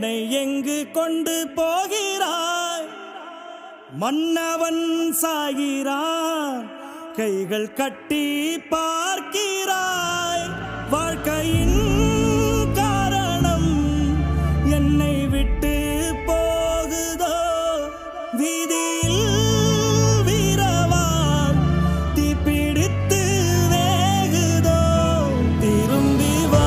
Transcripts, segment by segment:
என்னை எங்கு கொண்டு போகிறாய் மன்னவன் சாகிறான் கைகள் கட்டி பார்க்கிறாய் வாழ்க்கையின் காரணம் என்னை விட்டு போகுதோ வீதியில் வீரவான் தீப்பிடித்து வேகுதோ திரும்பி வா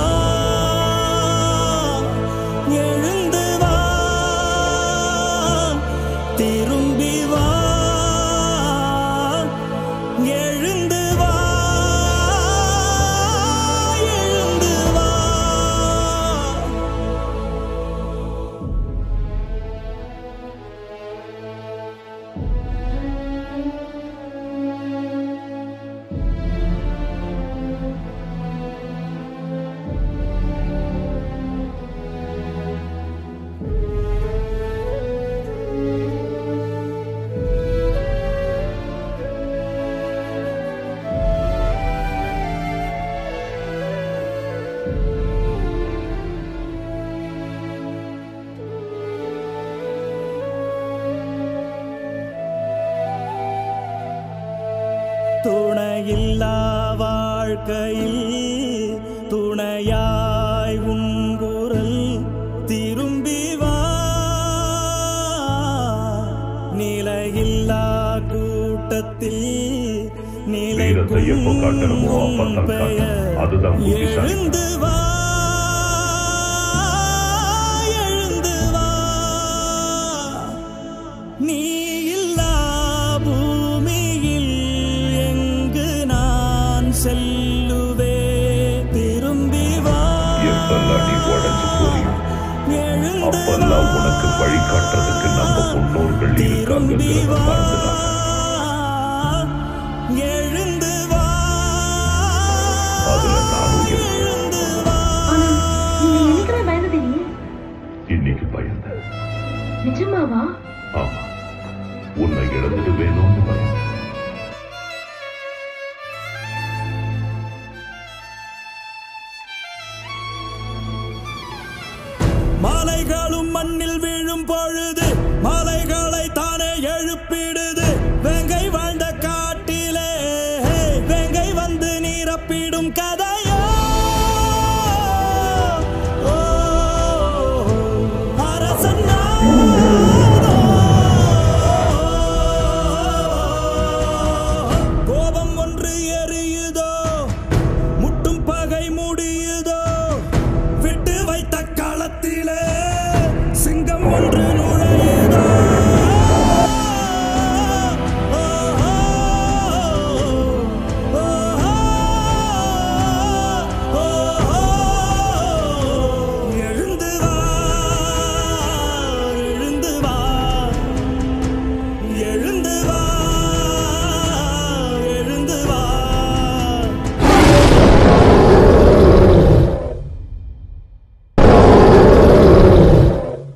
எழுந்து வா திரும்பி வா எழுந்து வா எழுந்து வா துணையில்லா வாழ்க்கையில் துணையாய் உன் குரல் திரும்பி வா நிலையில்லா கூட்டத்தில் வீரத்தை எப்போ காட்டணுமோ அப்பத்தான் காட்டணும். அதுதான் புத்திசாலித்தனம். எழுந்து வா எழுந்து வா நீ இல்லா பூமியில் எங்கு நான் செல்லுவே திரும்பி வா எப்பெல்லாம் நீ உடைஞ்சு போறியோ எழுந்து அப்பெல்லாம் உனக்கு வழிகாட்டுறதுக்கு நம்ம முன்னோர்கள் திரும்பி இருக்காங்கிறத வா மறந்துடாத எழுந்து வா அதுல நானும் இருக்கேன். எழுந்து வா ஆனா நீங்க என்னைக்குமே பயந்ததீங்க இன்னைக்கு பயந்த நிஜமாவா ஆமா உன்னை இழந்துட்டு வேணும்னு பயந்த மாலைகளும் மண்ணில் விழும் பொழுது மாலைகளை தானே எழுப்பிடுது